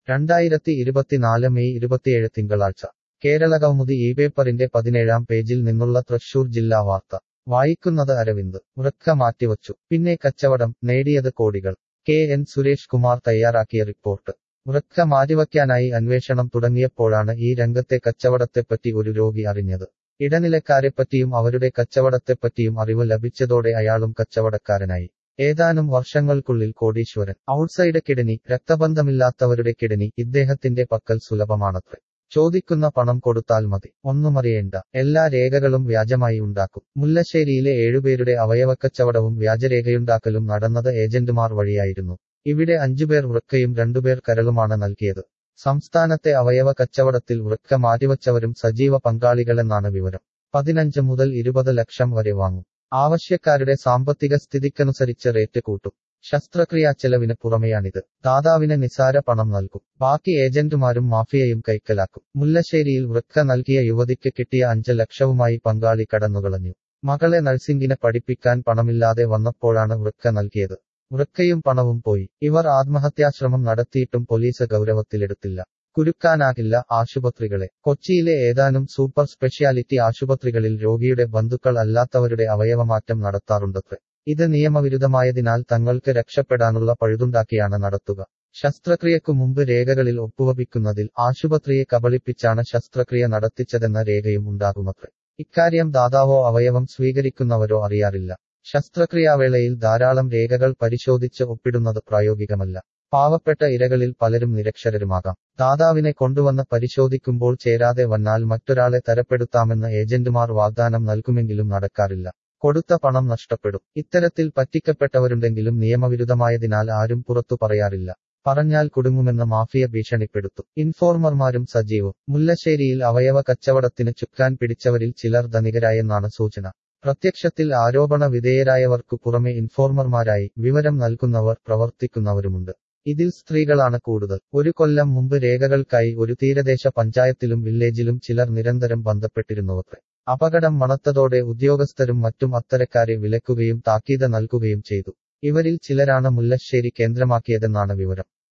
രണ്ടായിരത്തി ഇരുപത്തിനാല് മെയ് ഇരുപത്തിയേഴ് തിങ്കളാഴ്ച കേരള കൗമുദി ഈ പേപ്പറിന്റെ പതിനേഴാം പേജിൽ നിന്നുള്ള തൃശൂർ ജില്ലാ വാർത്ത വായിക്കുന്നത് അരവിന്ദ് ഉറക്ക മാറ്റിവച്ചു പിന്നെ കച്ചവടം നേടിയത് കോടികൾ കെ എൻ സുരേഷ് കുമാർ തയ്യാറാക്കിയ റിപ്പോർട്ട് ഉറക്ക മാറ്റിവയ്ക്കാനായി അന്വേഷണം തുടങ്ങിയപ്പോഴാണ് ഈ രംഗത്തെ കച്ചവടത്തെപ്പറ്റി ഒരു രോഗി അറിഞ്ഞത് ഇടനിലക്കാരെപ്പറ്റിയും അവരുടെ കച്ചവടത്തെപ്പറ്റിയും അറിവ് ലഭിച്ചതോടെ അയാളും കച്ചവടക്കാരനായി ഏതാനും വർഷങ്ങൾക്കുള്ളിൽ കോടീശ്വരൻ ഔട്ട്സൈഡ് കിഡനി രക്തബന്ധമില്ലാത്തവരുടെ കിഡനി ഇദ്ദേഹത്തിന്റെ പക്കൽ സുലഭമാണത്രേ ചോദിക്കുന്ന പണം കൊടുത്താൽ മതി ഒന്നുമറിയേണ്ട എല്ലാ രേഖകളും വ്യാജമായി ഉണ്ടാക്കും മുല്ലശ്ശേരിയിലെ ഏഴുപേരുടെ അവയവക്കച്ചവടവും വ്യാജരേഖയുണ്ടാക്കലും നടന്നത് ഏജന്റുമാർ വഴിയായിരുന്നു ഇവിടെ അഞ്ചുപേർ വൃക്കയും രണ്ടുപേർ കരളുമാണ് നൽകിയത് സംസ്ഥാനത്തെ അവയവ കച്ചവടത്തിൽ വൃക്ക മാറ്റിവച്ചവരും സജീവ പങ്കാളികളെന്നാണ് വിവരം പതിനഞ്ച് മുതൽ ഇരുപത് ലക്ഷം വരെ വാങ്ങും ആവശ്യക്കാരുടെ സാമ്പത്തിക സ്ഥിതിക്കനുസരിച്ച് റേറ്റ് കൂട്ടും ശസ്ത്രക്രിയാ ചെലവിന് പുറമെയാണിത് ദാതാവിന് നിസാര പണം നൽകും ബാക്കി ഏജന്റുമാരും മാഫിയയും കൈക്കലാക്കും മുല്ലശ്ശേരിയിൽ വൃക്ക നൽകിയ യുവതിക്ക് കിട്ടിയ അഞ്ച് ലക്ഷവുമായി പങ്കാളി കടന്നുകളഞ്ഞു മകളെ നഴ്സിംഗിന് പഠിപ്പിക്കാൻ പണമില്ലാതെ വന്നപ്പോഴാണ് വൃക്ക നൽകിയത് വൃക്കയും പണവും പോയി ഇവർ ആത്മഹത്യാശ്രമം നടത്തിയിട്ടും പോലീസ് ഗൗരവത്തിലെടുത്തില്ല കുരുക്കാനാകില്ല ആശുപത്രികളെ കൊച്ചിയിലെ ഏതാനും സൂപ്പർ സ്പെഷ്യാലിറ്റി ആശുപത്രികളിൽ രോഗിയുടെ ബന്ധുക്കൾ അല്ലാത്തവരുടെ അവയവമാറ്റം നടത്താറുണ്ടത്രേ ഇത് നിയമവിരുദ്ധമായതിനാൽ തങ്ങൾക്ക് രക്ഷപ്പെടാനുള്ള പഴുതുണ്ടാക്കിയാണ് നടത്തുക ശസ്ത്രക്രിയക്കു മുമ്പ് രേഖകളിൽ ഒപ്പുവപ്പിക്കുന്നതിൽ ആശുപത്രിയെ കബളിപ്പിച്ചാണ് ശസ്ത്രക്രിയ നടത്തിച്ചതെന്ന രേഖയും ഉണ്ടാകുമത്രേ ഇക്കാര്യം ദാതാവോ അവയവം സ്വീകരിക്കുന്നവരോ അറിയാറില്ല ശസ്ത്രക്രിയാവേളയിൽ ധാരാളം രേഖകൾ പരിശോധിച്ച് ഒപ്പിടുന്നത് പ്രായോഗികമല്ല പാവപ്പെട്ട ഇരകളിൽ പലരും നിരക്ഷരരുമാകാം ദാതാവിനെ കൊണ്ടുവന്ന് പരിശോധിക്കുമ്പോൾ ചേരാതെ വന്നാൽ മറ്റൊരാളെ തരപ്പെടുത്താമെന്ന് ഏജന്റുമാർ വാഗ്ദാനം നൽകുമെങ്കിലും നടക്കാറില്ല കൊടുത്ത പണം നഷ്ടപ്പെടും ഇത്തരത്തിൽ പറ്റിക്കപ്പെട്ടവരുണ്ടെങ്കിലും നിയമവിരുദ്ധമായതിനാൽ ആരും പുറത്തു പറയാറില്ല പറഞ്ഞാൽ കുടുങ്ങുമെന്ന് മാഫിയ ഭീഷണിപ്പെടുത്തും ഇൻഫോർമർമാരും സജീവം മുല്ലശ്ശേരിയിൽ അവയവ കച്ചവടത്തിന് ചുക്കാൻ പിടിച്ചവരിൽ ചിലർ ധനികരായെന്നാണ് സൂചന പ്രത്യക്ഷത്തിൽ ആരോപണ വിധേയരായവർക്കു പുറമെ ഇൻഫോർമർമാരായി വിവരം നൽകുന്നവർ പ്രവർത്തിക്കുന്നവരുമുണ്ട് ഇതിൽ സ്ത്രീകളാണ് കൂടുതൽ ഒരു കൊല്ലം മുമ്പ് രേഖകൾക്കായി ഒരു തീരദേശ പഞ്ചായത്തിലും വില്ലേജിലും ചിലർ നിരന്തരം ബന്ധപ്പെട്ടിരുന്നുവത്രേ അപകടം മണത്തതോടെ ഉദ്യോഗസ്ഥരും മറ്റും അത്തരക്കാരെ വിലക്കുകയും താക്കീത് നൽകുകയും ചെയ്തു ഇവരിൽ ചിലരാണ് മുല്ലശ്ശേരി കേന്ദ്രമാക്കിയതെന്നാണ് വിവരം